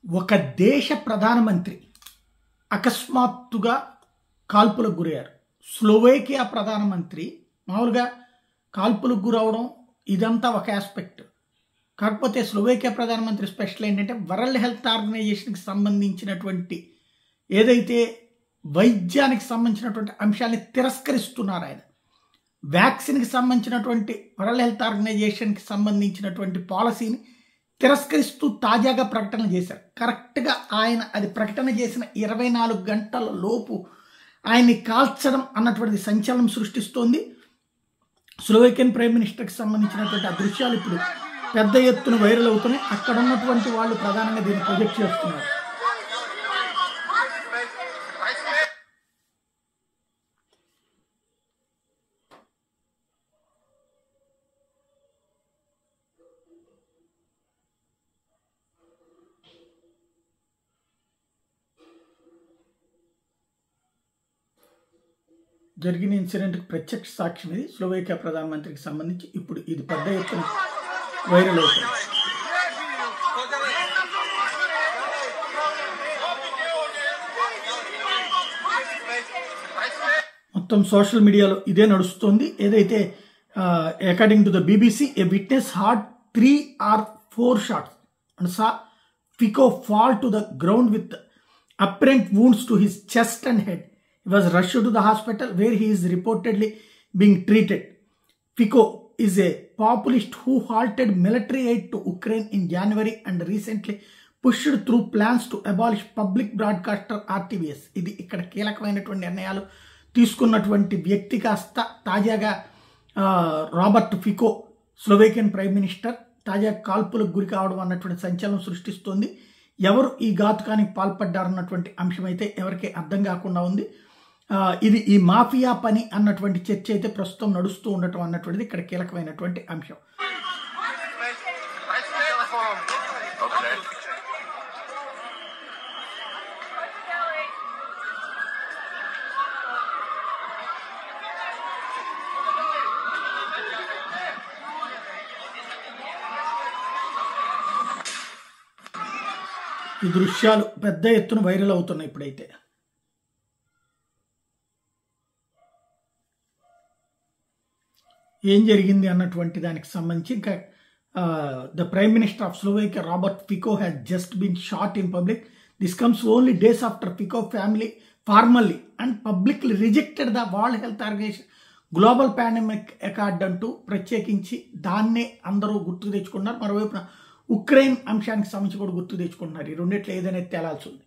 ఒక దేశ ప్రధానమంత్రి అకస్మాత్తుగా కాల్పులకు గురయ్యారు స్లోవేకియా ప్రధానమంత్రి మామూలుగా కాల్పులకు గురవడం ఇదంతా ఒక ఆస్పెక్ట్ కాకపోతే స్లోవేకియా ప్రధానమంత్రి స్పెషల్ ఏంటంటే వరల్డ్ హెల్త్ ఆర్గనైజేషన్కి సంబంధించినటువంటి ఏదైతే వైద్యానికి సంబంధించినటువంటి అంశాన్ని తిరస్కరిస్తున్నారు ఆయన వ్యాక్సిన్కి సంబంధించినటువంటి వరల్డ్ హెల్త్ ఆర్గనైజేషన్కి సంబంధించినటువంటి పాలసీని తిరస్కరిస్తూ తాజాగా ప్రకటన చేశారు కరెక్ట్గా ఆయన అది ప్రకటన చేసిన ఇరవై నాలుగు గంటల లోపు ఆయన్ని కాల్చడం అన్నటువంటిది సంచలనం సృష్టిస్తోంది స్లోవేకియన్ ప్రైమ్ మినిస్టర్కి సంబంధించినటువంటి ఆ దృశ్యాలు ఇప్పుడు పెద్ద ఎత్తున వైరల్ అవుతున్నాయి అక్కడ ఉన్నటువంటి వాళ్ళు ప్రధానంగా దీన్ని ప్రొజెక్ట్ చేస్తున్నారు జరిగిన ఇన్సిడెంట్కి ప్రత్యక్ష సాక్ష్యం ఇది స్లోవేకియా ప్రధానమంత్రికి సంబంధించి ఇప్పుడు ఇది పెద్ద ఎత్తున వైరల్ అవుతుంది మొత్తం సోషల్ మీడియాలో ఇదే నడుస్తుంది ఏదైతే according to the BBC a witness heard three or four shots and saw Fico fall to the ground with apparent wounds to his chest and head He was rushed to the hospital where he is reportedly being treated. Fico is a populist who halted military aid to Ukraine in January and recently pushed through plans to abolish public broadcaster RTVS. ఇది ఇక్కడ కీలకమైనటువంటి నిర్ణయాలు తీసుకున్నటువంటి వ్యక్తి కాస్త తాజాగా Robert Fico Slovakian prime minister తాజా కాల్పులకు గురి కావడం అన్నటువంటి సంచలనం సృష్టిస్తోంది ఎవరు ఈ ఘాతుకానికి పాల్పడ్డారన్నటువంటి అంశం అయితే ఎవరికి అర్థం కాకుండా ఉంది ఇది ఈ మాఫియా పని అన్నటువంటి చర్చ అయితే ప్రస్తుతం నడుస్తూ ఉండటం అన్నటువంటిది ఇక్కడ కీలకమైనటువంటి అంశం Okay. ఈ దృశ్యాలు పెద్ద ఎత్తున వైరల్ అవుతున్నాయి ఇప్పుడైతే ఏం జరిగింది అన్నటువంటి దానికి సంబంధించి ఇంకా the prime minister of Slovakia Robert Fico has just been shot in public this comes only days after Fico family formally and publicly rejected the World Health Organization global pandemic accord అంటూ ప్రత్యేకించి దాన్నే అందరూ గుర్తుకు తెచ్చుకున్నారు మరోవైపున Ukraine అంశానికి సంబంధించి కూడా గుర్తు తెచ్చుకుంటున్నారు ఈ రెండిట్లో ఏదైనా తేలాల్సి ఉంది